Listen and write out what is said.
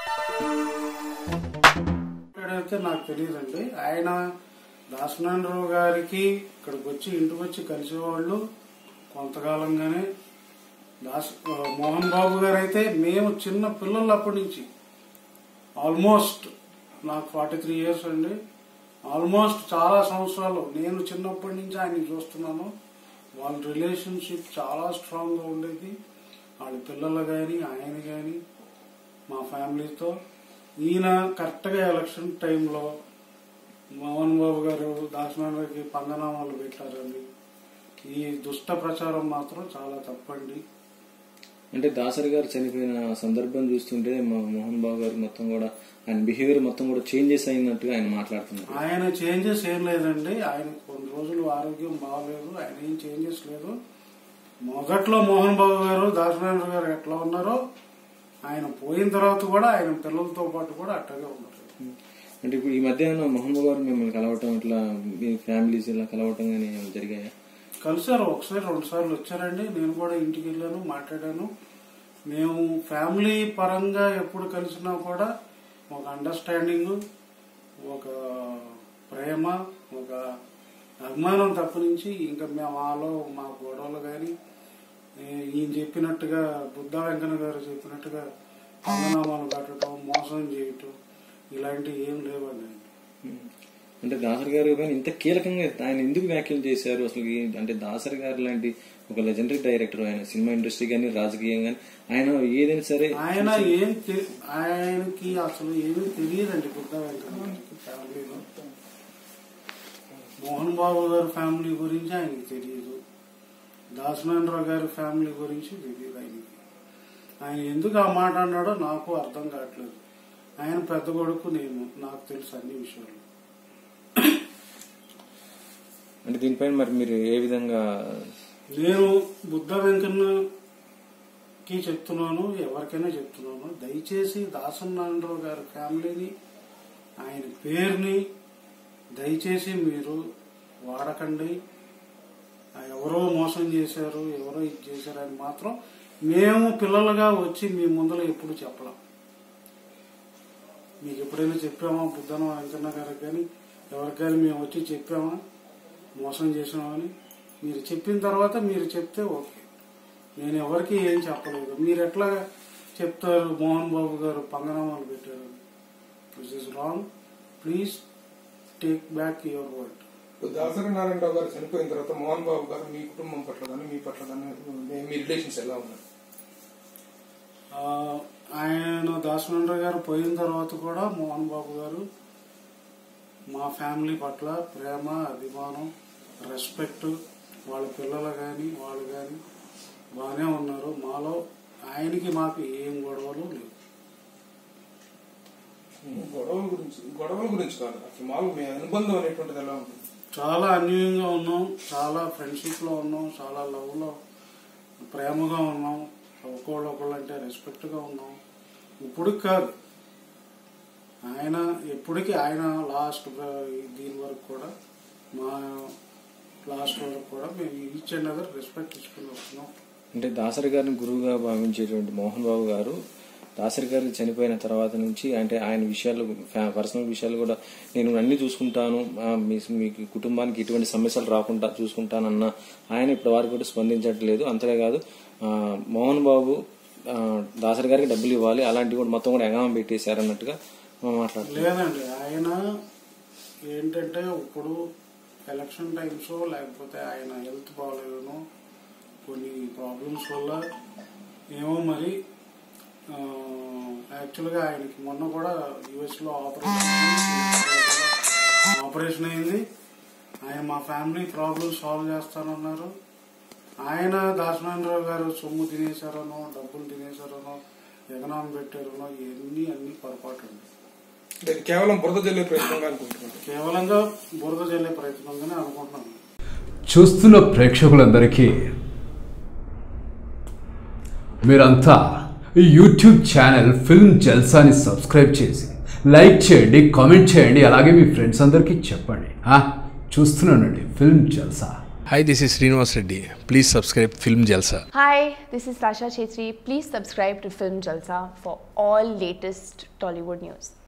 అయితే నాకు తెలియదండి ఆయన దాసనారాయణరావు గారికి ఇక్కడికి వచ్చి ఇంటికి వచ్చి కలిసేవాళ్ళు కొంతకాలంగానే దాస్ ఆ, మోహన్ బాబు గారు అయితే మేము చిన్న పిల్లలు అప్పటి నుంచి ఆల్మోస్ట్ నాకు ఫార్టీ త్రీ ఇయర్స్ అండి ఆల్మోస్ట్ చాలా సంవత్సరాలు నేను చిన్నప్పటి నుంచి ఆయన చూస్తున్నాను వాళ్ళ రిలేషన్షిప్ చాలా స్ట్రాంగ్గా ఉండేది వాళ్ళ పిల్లలు కానీ ఆయన కానీ మా ఫ్యామిలీతో ఈయన కరెక్ట్గా ఎలక్షన్ టైంలో మోహన్ బాబు గారు దాసనారాయణకి పంగనామాలు పెట్టారండి ఈ దుష్ట ప్రచారం మాత్రం చాలా తప్పండి అంటే దాసరి గారు చనిపోయిన సందర్భం చూస్తుంటే మా మోహన్ బాబు గారు మొత్తం కూడా ఆయన బిహేవియర్ మొత్తం కూడా చేంజెస్ అయినట్టుగా ఆయన మాట్లాడుతున్నారు ఆయన చేంజెస్ ఏం లేదండి ఆయన కొన్ని రోజులు ఆరోగ్యం బాగలేదు ఆయన ఏం చేంజెస్ లేదు మొదట్లో మోహన్ బాబు గారు దాసనారాయణ గారు ఎట్లా ఉన్నారో ఆయన పోయిన తర్వాత కూడా ఆయన పిల్లలతో పాటు కూడా అట్టగే ఉన్నారు అంటే ఇప్పుడు ఈ మధ్య ఏమైనా మోహన్ బాబు గారు మిమ్మల్ని కలవటం ఇట్లా మీ ఫ్యామిలీస్ ఇలా కలవటం కానీ ఏమైనా జరిగాయా కలిసారు ఒకసారి రెండు సార్లు వచ్చారండి నేను కూడా ఇంటికి వెళ్ళాను మాట్లాడాను మేము ఫ్యామిలీ పరంగా ఎప్పుడు కలిసినా కూడా ఒక అండర్స్టాండింగ్ ఒక ప్రేమ ఒక అభిమానం తప్ప నుంచి ఇంకా మేము మాలో మా గొడవలు కానీ ఈయన చెప్పినట్టుగా బుద్ధ వెంకన్న గారు చెప్పినట్టుగా పంగనామాలు కట్టడం మోసం చేయటం ఇలాంటివి ఏం లేవండి అంటే దాసరి గారు కానీ ఇంత కీలకంగా ఆయన ఎందుకు వ్యాఖ్యలు చేశారు అసలు ఈ- అంటే దాసరి గారు లాంటి ఒక లెజెండరీ డైరెక్టర్ ఆయన సినిమా ఇండస్ట్రీ కానీ రాజకీయం కానీ ఆయన ఏదైనా సరే ఆయన ఏం తె- ఆయనకి అసలు ఏమీ తెలియదండి బుద్ధ వెంకన్న గారికి ఫ్యామిలీలో మోహన్ బాబు గారి ఫ్యామిలీ గురించి ఆయనకి తెలియదు దాసనారాయణరావు గారి ఫ్యామిలీ గురించి తెలియదు ఆయనకి ఆయన ఎందుకు ఆ మాట అన్నాడో నాకు అర్థం కావట్లేదు ఆయన పెద్ద కొడుకు నేను నాకు తెలుసు అన్ని విషయాలు అంటే దీనిపైన మరి మీరు ఏ విధంగా నేను బుద్ధ వెంకన్నకి చెప్తున్నాను ఎవరికైనా చెప్తున్నాను దయచేసి దాసనారాయణరావు గారి ఫ్యామిలీని ఆయన పేరుని దయచేసి మీరు వాడకండి ఆ ఎవరో మోసం చేశారు ఎవరో ఇది చేశారు అని మాత్రం మేము పిల్లలుగా వచ్చి మీ ముందర ఎప్పుడు చెప్పలేం మీకు ఎప్పుడైనా చెప్పామా బుద్ధన వెంకన్న గారికి కానీ ఎవరికైనా మేము వచ్చి చెప్పామా మోసం చేసినామని మీరు చెప్పిన తర్వాత మీరు చెప్తే ఓకే నేను ఎవరికి ఏం చెప్పలేదు మీరు ఎట్లా చెప్తారు మోహన్ బాబు గారు పంగనామాలు పెట్టారు this is wrong please take back your word ఇప్పుడు దాసరి నారాయణరావు గారు చనిపోయిన తర్వాత మోహన్ బాబు గారు మీ కుటుంబం పట్ల కానీ మీ పట్ల కానీ మీ రిలేషన్స్ ఎలా ఉన్నాయి ఆ, ఆయన దాసనంద్ర గారు పోయిన తర్వాత కూడా మోహన్ బాబు గారు మా ఫ్యామిలీ పట్ల ప్రేమ అభిమానం రెస్పెక్ట్ వాళ్ళ పిల్లలు కానీ వాళ్ళు కానీ బాగానే ఉన్నారు మాలో ఆయనకి మాకు ఏం గొడవలు లేవు గొడవల గురించి గొడవల గురించి కాదు అసలు మామూలు మీ అనుబంధం అనేటువంటిది ఎలా ఉంటుంది చాలా అన్యోన్యంగా ఉన్నాం చాలా ఫ్రెండ్షిప్ లో ఉన్నాం చాలా లవ్ లో ప్రేమగా ఉన్నాం ఒకళ్ళు ఒకళ్ళు అంటే రెస్పెక్ట్ గా ఉన్నాం ఇప్పుడు కాదు ఆయన ఎప్పటికీ ఆయన లాస్ట్ దీని వరకు కూడా మా లాస్ట్ వరకు కూడా మేము ఈచ్ అండ్ అదర్ రెస్పెక్ట్ ఇచ్చుకుని వస్తున్నాం అంటే దాసరి గారిని గురువుగా భావించేటువంటి మోహన్ బాబు గారు దాసరి గారు చనిపోయిన తర్వాత నుంచి అంటే ఆయన విషయాలు ఫ్యా- పర్సనల్ విషయాలు కూడా నేను అన్ని చూసుకుంటాను ఆ, మీ మీకు కుటుంబానికి ఎటువంటి సమస్యలు రాకుండా చూసుకుంటానన్న ఆయన ఇప్పటి వరకు కూడా స్పందించట్లేదు అంతేకాదు ఆ, మోహన్ బాబు ఆ, దాసరి గారికి డబ్బులు ఇవ్వాలి అలాంటివి కూడా మొత్తం కూడా ఎగామం పెట్టేశారు అన్నట్టుగా మాట్లాడుతున్నారు లేదండి ఆయన ఏంటంటే ఇప్పుడు ఎలక్షన్ టైమ్స్ లేకపోతే ఆయన హెల్త్ బాగాలేదనో కొన్ని ప్రాబ్లమ్స్ వల్ల ఏమో మరి ఆ, యాక్చువల్గా ఆయనకి మొన్న కూడా యుఎస్లో ఆపరేషన్ అయింది. ఆపరేషన్ అయింది ఆయన మా ఫ్యామిలీ ప్రాబ్లమ్స్ సాల్వ్ చేస్తానన్నారు ఆయన దాసనారాయణరావు గారు సొమ్ము తినేశారనో డబ్బులు తినేశారనో ఎగనామం పెట్టారనో ఇవన్నీ అన్ని పొరపాటు అండి అంటే ఇది కేవలం బురద జల్లే ప్రయత్నంగా అనుకుంటున్నాను కేవలంగా బురద జల్లే ప్రయత్నంగానే అనుకుంటున్నాను చూస్తున్న ప్రేక్షకులందరికీ మీరంతా ఈ యూట్యూబ్ ఛానల్ ఫిల్మ్ జల్సాని సబ్స్క్రైబ్ చేసి లైక్ చేయండి కామెంట్ చేయండి అలాగే మీ ఫ్రెండ్స్ అందరికీ చెప్పండి ఆ, చూస్తున్నానండి film Jalsa Hi, this is Srinivas Reddy. Please subscribe Film Jalsa. Hi, this is Sasha Chetri. Please subscribe to Film Jalsa for all latest Tollywood news.